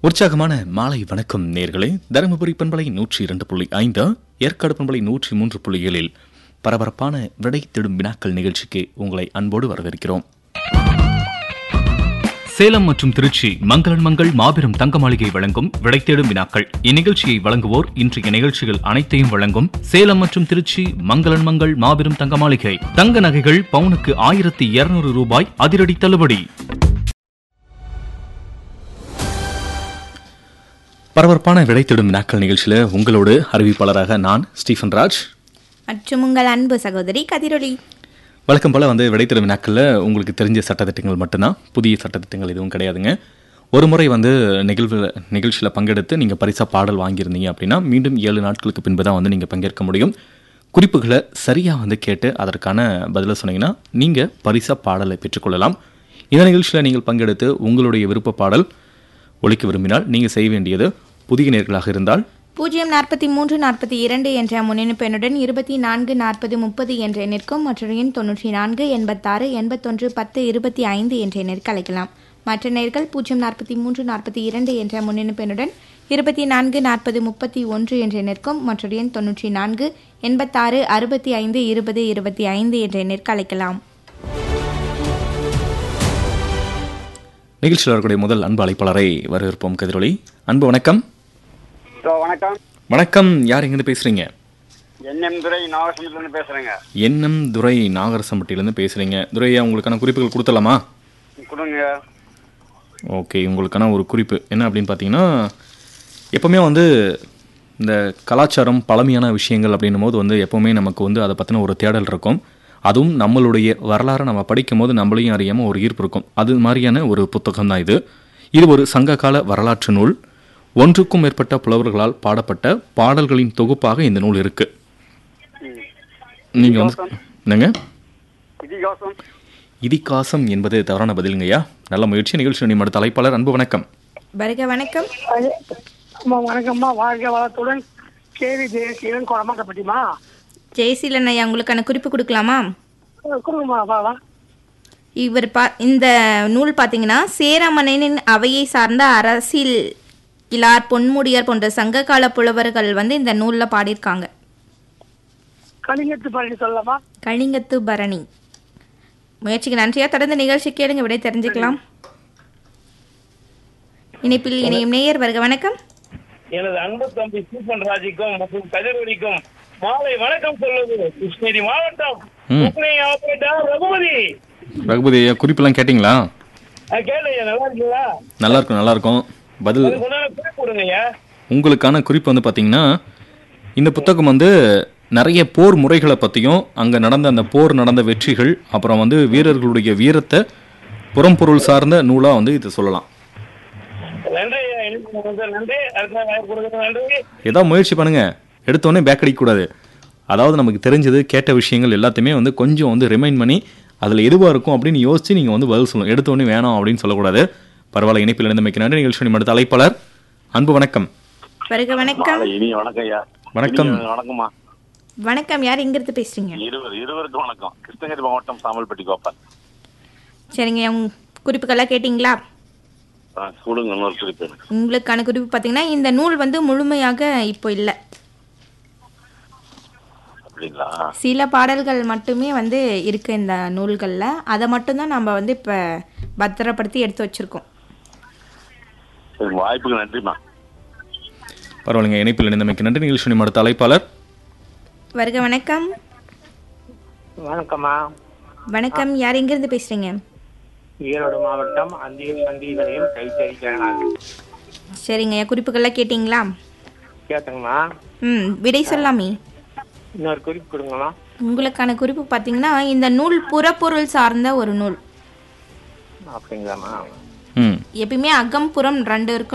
உற்சாகமான மாலை வணக்கம் நேர்களே தருமபுரி பண்பலை நூற்றி இரண்டு புள்ளி ஐந்து ஏற்காடு பண்பலை நூற்றி மூன்று புள்ளி ஏழில் பரபரப்பான விடை தேடும் வினாக்கள் நிகழ்ச்சிக்கு உங்களை அன்போடு வரவேற்கிறோம் சேலம் மற்றும் திருச்சி மங்களன் மங்கள் மாபெரும் தங்க மாளிகை வழங்கும் விடை தேடும் வினாக்கள் இந்நிகழ்ச்சியை வழங்குவோர் இன்றைய நிகழ்ச்சிகள் அனைத்தையும் வழங்கும் சேலம் மற்றும் திருச்சி மங்களன் மங்கள் மாபெரும் தங்க மாளிகை தங்க நகைகள் பவுனுக்கு ஆயிரத்தி இருநூறு ரூபாய் அதிரடி தள்ளுபடி பரபரப்பான விடை தேடும் வினாக்கள் நிகழ்ச்சியில உங்களோடு அறிவிப்பாளராக நான் ஸ்டீஃபன் ராஜ் மற்றும் உங்கள் அன்பு சகோதரி கதிரொலி வழக்கம் போல் வந்து விடை தேடும் வினாக்களில் உங்களுக்கு தெரிஞ்ச சட்டத்திட்டங்கள் மட்டும்தான் புதிய சட்டத்திட்டங்கள் எதுவும் கிடையாதுங்க ஒரு முறை வந்து நிகழ்வு நிகழ்ச்சியில் பங்கெடுத்து நீங்கள் பரிசா பாடல் வாங்கியிருந்தீங்க அப்படின்னா மீண்டும் ஏழு நாட்களுக்கு பின்பு தான் வந்து நீங்கள் பங்கேற்க முடியும் குறிப்புகளை சரியாக வந்து கேட்டு அதற்கான பதிலை சொன்னீங்கன்னா நீங்கள் பரிசா பாடலை பெற்றுக்கொள்ளலாம் இந்த நிகழ்ச்சியில் நீங்கள் பங்கெடுத்து உங்களுடைய விருப்ப பாடல் ஒழிக்க விரும்பினால் நீங்கள் செய்ய வேண்டியது புதிய நேர்களாக இருந்தால் பூஜ்ஜியம் நாற்பத்தி மூன்று நாற்பத்தி இரண்டு என்ற முன்னெடுப்பு எண்ணுடன் இருபத்தி நான்கு நாற்பது முப்பது என்ற எண்ணிற்கும் மற்றொரு எண் தொன்னூற்றி நான்கு எண்பத்தாறு எண்பத்தொன்று பத்து இருபத்தி ஐந்து என்ற எண்ணிற்கு அழைக்கலாம் மற்ற நேர்கள் பூஜ்ஜியம் நாற்பத்தி மூன்று நாற்பத்தி இரண்டு என்ற முன்னெடுப்பு எண்ணுடன் இருபத்தி நான்கு நாற்பது முப்பத்தி ஒன்று என்ற எண்ணிற்கும் மற்றொரு எண் தொன்னூற்றி நான்கு எண்பத்தாறு அறுபத்தி ஐந்து இருபது இருபத்தி ஐந்து என்ற எண்ணிற்கு அழைக்கலாம் நிகழ்ச்சியில் வரக்கூடிய முதல் அன்பு அழைப்பாளரை வரவேற்போம் கதிரொலி அன்பு வணக்கம் ஹலோ வணக்கம் வணக்கம் யார் எங்கேருந்து பேசுறீங்க என்எம் துரை நாகசமுத்திலிருந்து பேசுறேங்க என்எம் துரை நாகரசம்பட்டியிலேருந்து பேசுறீங்க துரையா உங்களுக்கான குறிப்புகள் கொடுத்தலாமா கொடுங்க ஓகே உங்களுக்கான ஒரு குறிப்பு என்ன அப்படின்னு பார்த்தீங்கன்னா எப்பவுமே வந்து இந்த கலாச்சாரம் பழமையான விஷயங்கள் அப்படின்னும் போது வந்து எப்பவுமே நமக்கு வந்து அதை பற்றின ஒரு தேடல் இருக்கும் அதுவும் நம்மளுடைய வரலாறை நம்ம படிக்கும் போது நம்மளையும் அறியாமல் ஒரு ஈர்ப்பு இருக்கும் அது மாதிரியான ஒரு புத்தகம் தான் இது இது ஒரு சங்ககால வரலாற்று நூல் ஒன்றுக்கும் மேற்பட்ட புலவர்களால் பாடப்பட்ட பாடல்களின் தொகுப்பாக இந்த நூல் இருக்கு நீங்க வந்து என்னங்க இதிகாசம் இதிகாசம் என்பது தவறான பதிலுங்கய்யா நல்ல முயற்சி நிகழ்ச்சி நிமிட தலைப்பாளர் அன்பு வணக்கம் வருக வணக்கம் அம்மா வணக்கம்மா வாழ்க வளத்துடன் கேவி தேசியன் குளமாக்கப்பட்டிமா ஜெயசீலன் ஐயா உங்களுக்கான குறிப்பு கொடுக்கலாமா கொடுங்கம்மா வா வா இவர் பா இந்த நூல் பார்த்தீங்கன்னா சேரமன்னனின் அவையை சார்ந்த அரசியல் இலார் பொன்முடியார் போன்ற சங்ககால புலவர்கள் வந்து இந்த நூலில் பாடியிருக்காங்க கலிங்கத்து பழனி சொல்லலாமா கலிங்கத்து பரணி முயற்சிக்கு நன்றியா தொடர்ந்து நிகழ்ச்சி கேளுங்க விடை தெரிஞ்சுக்கலாம் இணைப்பில் இணையும் நேயர் வருக வணக்கம் எனது அன்பு தம்பி சூப்பன் ராஜுக்கும் மற்றும் கதிரொலிக்கும் மாலை வணக்கம் சொல்லுது கிருஷ்ணகிரி மாவட்டம் ம். உக்ரை ஆபரேட்டர் ரகுபதி ரகுபதி ஐயா குறிப்பெல்லாம் கேட்டிங்களா கேளுங்க நல்லா இருக்கீங்களா நல்லா இருக்கும் நல்லா இருக்கும் பதில் அதுக்கு உண்டான குறிப்பு கொடுங்கய்யா உங்களுக்கான குறிப்பு வந்து பார்த்தீங்கன்னா இந்த புத்தகம் வந்து நிறைய போர் முறைகளை பற்றியும் அங்கே நடந்த அந்த போர் நடந்த வெற்றிகள் அப்புறம் வந்து வீரர்களுடைய வீரத்தை புறம்பொருள் சார்ந்த நூலாக வந்து இது சொல்லலாம் நன்றி ஐயா எனக்கு வந்து நன்றி அடுத்த வாய்ப்பு கொடுக்குறது நன்றி ஏதாவது முயற்சி பண்ணுங்க எடுத்தோடனே பேக் அடிக்கக்கூடாது அதாவது நமக்கு தெரிஞ்சது கேட்ட விஷயங்கள் எல்லாத்தையுமே வந்து கொஞ்சம் வந்து ரிமைண்ட் பண்ணி அதில் எதுவாக இருக்கும் அப்படின்னு யோசிச்சு நீங்கள் வந்து பதில் சொல்லணும் எடுத்தோடனே வேணாம் அப்படின்னு சொல்லக்கூடாது பரவாயில்ல இணைப்பில் இருந்து மிக்க நன்றி நிகழ்ச்சி அடுத்த அழைப்பாளர் அன்பு வணக்கம் வருக வணக்கம் இனி வணக்கம் ஐயா வணக்கம். இனி வணக்கம்மா வணக்கம் யார் எங்கிருந்து பேசுறீங்க இருவர் இருவருக்கும் வணக்கம் கிருஷ்ணகிரி மாவட்டம் சாமல்பட்டி கோபால் சரிங்க உங்க குறிப்புகள்லாம் கேட்டிங்களா ஆ, கொடுங்க இன்னொரு குறிப்பு எனக்கு உங்களுக்கான குறிப்பு பார்த்தீங்கன்னா இந்த நூல் வந்து முழுமையாக இப்போ இல்லை அப்படிங்களா சில பாடல்கள் மட்டுமே வந்து இருக்கு இந்த நூல்களில் அதை மட்டும்தான் நம்ம வந்து இப்போ பத்திரப்படுத்தி எடுத்து வச்சிருக்கோம் சரி வாய்ப்புக்கு நன்றிம்மா பரவாயில்லைங்க இணைப்பில் இணைந்தமைக்கு நன்றி நிகழ்ச்சி அடுத்த அழைப்பாளர் வருக வணக்கம் வணக்கம்மா வணக்கம் யார் எங்கிருந்து பேசுறீங்க ஈரோடு மாவட்டம் அந்திய சந்தி நிலையம் கைத்தறி ஜனநாயகம் சரிங்க குறிப்புகள்லாம் கேட்டிங்களா கேட்டுங்கம்மா ம் விடை சொல்லாமே இன்னொரு குறிப்பு கொடுங்கம்மா உங்களுக்கான குறிப்பு பார்த்தீங்கன்னா இந்த நூல் புறப்பொருள் சார்ந்த ஒரு நூல் அப்படிங்களாம்மா ம் எப்பயுமே அகம் புறம் ரெண்டு இருக்கும்